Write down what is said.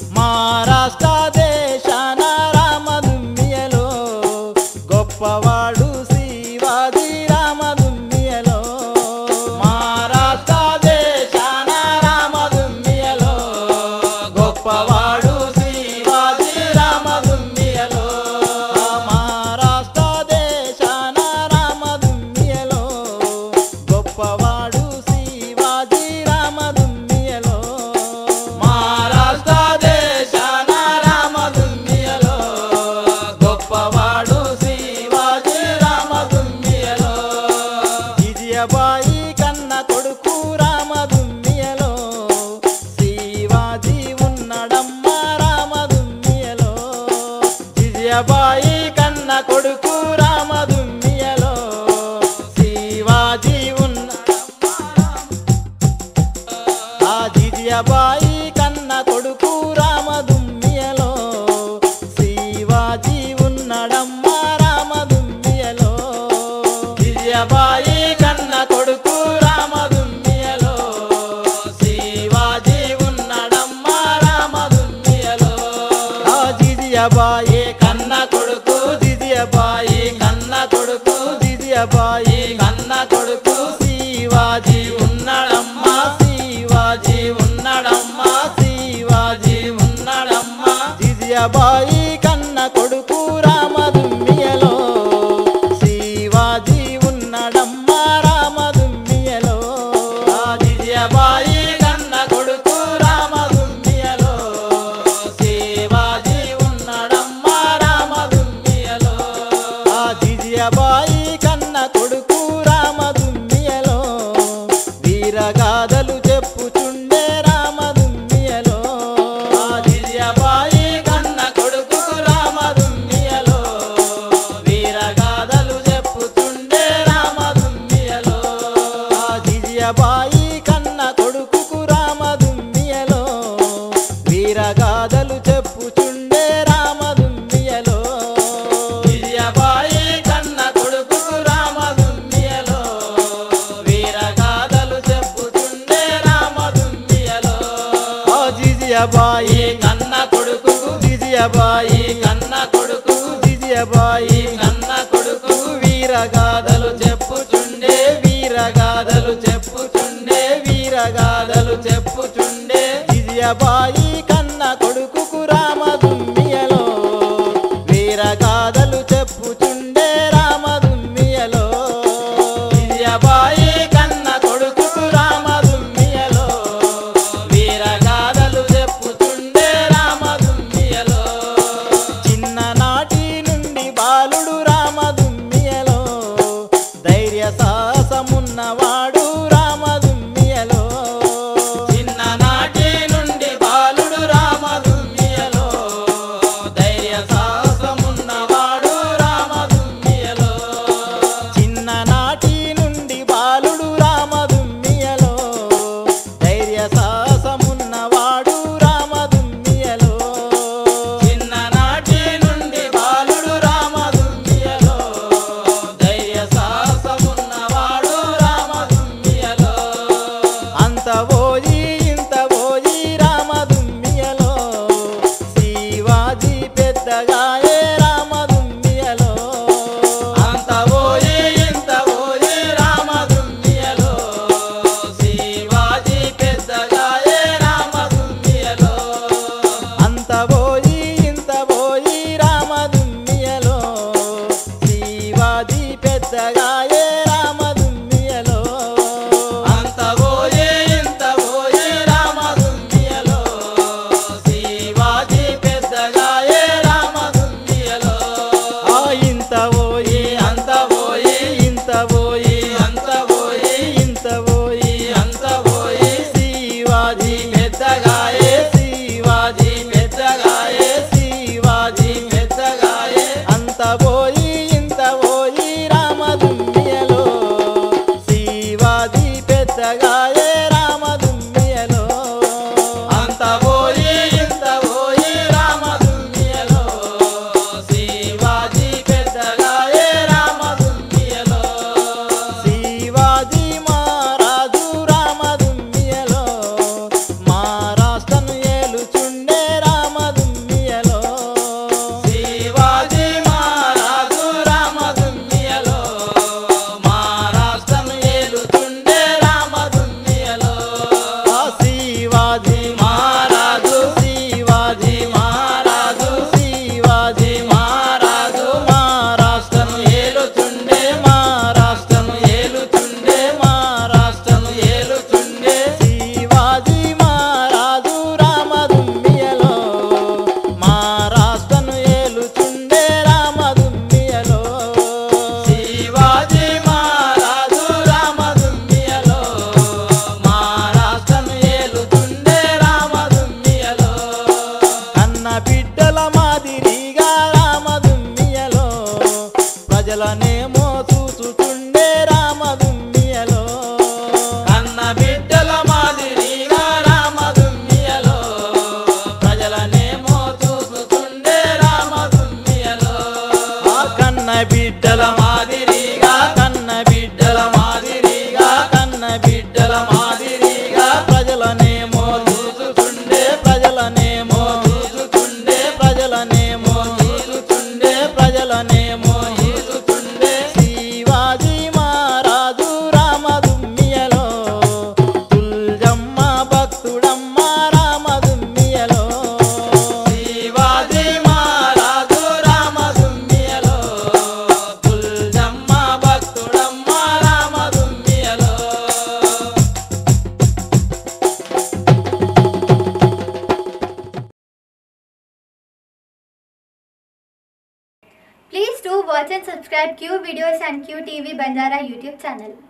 మహారాష్ట్ర దేశాన రామదుమ్మియలో గొప్పవాడు శివాజీ రామదుమ్మియలో మహారాష్ట్ర దేశాన రామదుమ్మియలో గొప్పవాడు శివాజీ రామదుమ్మియలో మహారాష్ట్ర దేశాన రామదుమ్మియలో గొప్పవాడు శివాజీ రామదుమ్మియలో మహారాష్ట్ర దేశాన రామదుమ్మియలో గొప్పవాడు శివాజీ రామదుమ్మియలో విజయబాయి కన్న కొడుకు రామదుమ్మియలో శివాజీ ఉన్నడమ్మ రామదుమ్మియలో విజయబాయి కన్న కొడుకు రామదుమ్మియలో శివాజీ ఉన్నడమ్మ ఆ జిజియబాయి కన్న కొడుకు రామదుమ్మియలో శివాజీ ఉన్నడమ్మ రామదుమ్మియలో జిజియబాయి కన్న కొడుకు రామదుమ్మియలో శివాజీ ఉన్నడమ్మ రామదుమ్మియలో ఆ జిజియబాయి కన్న కొడుకు జిజియబాయి కన్న కొడుకు జిజియబాయి కన్న కొడుకు శివాజీ ఉన్నాడమ్మ శివాజీ ఉన్నాడమ్మ శివాజీ ఉన్నాడమ్మ జిజియబాయి కన్న కొడుకు రామదుమ్మియలో శివాజీ ఉన్నాడమ్మ రామదుమ్మియలో ఆ జిజియబాయి కన్న కొడుకు రామదుమ్మియలో శివాజీ ఉన్నాడమ్మ రామదుమ్మియలో ఆ జిజియబాయి కన్న కొడుకు రామదుమ్మియలో వీరగాథలు చెప్పుచుండే రామదుమ్మియలో ఆ జిజియబాయి కన్న కొడుకు రామదుమ్మియలో వీరగాథలు చెప్పుచుండే రామదుమ్మియలో ఆ జిజియబాయి కన్న కొడుకు రామదుమ్మియలో వీరగాథలు చెప్పుచుండే రామదుమ్మియలో విజయబాయి కన్న కొడుకు రామదుమ్మియలో వీరగాథలు చెప్పుచుండే రామదుమ్మియలో ఓ జిజియబాయి కన్న కొడుకు జిజియబాయి కన్న కొడుకు జిజియబాయి కన్న కొడుకు వీరగాథలు చెప్పుచుండే వీరగాథలు చెప్పుచుండే వీరగాథలు చెప్పుచుండే జిజియబాయి కన్న కొడుకు రామదుమ్మియలో వీరగాథలు చెప్పుచుండే రామదుమ్మియలో విజయబాయి కన్న కొడుకు రామదుమ్మియలో వీరగాథలు చెప్పుచుండే రామదుమ్మియలో చిన్ననాటి నుండి బాలుడు రామదుమ్మియలో ధైర్య సాహసమున్నవాడు రామదుమ్మియలో చిన్ననాటి నుండి బాలుడు రామదుమ్మియలో Please do watch and subscribe Q Videos and QTV Bandara YouTube channel.